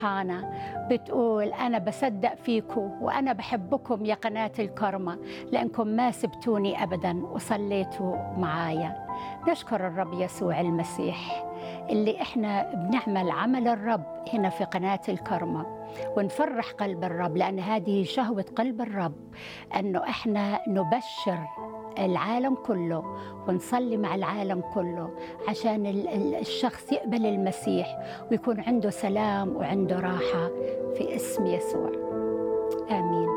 فرحانة بتقول أنا بصدق فيكم وأنا بحبكم يا قناة الكرمة لأنكم ما سبتوني أبدا وصليتوا معايا نشكر الرب يسوع المسيح اللي إحنا بنعمل عمل الرب هنا في قناة الكرمة ونفرح قلب الرب لأن هذه شهوة قلب الرب أنه إحنا نبشر العالم كله ونصلي مع العالم كله عشان ال- ال- الشخص يقبل المسيح ويكون عنده سلام وعنده راحة في اسم يسوع آمين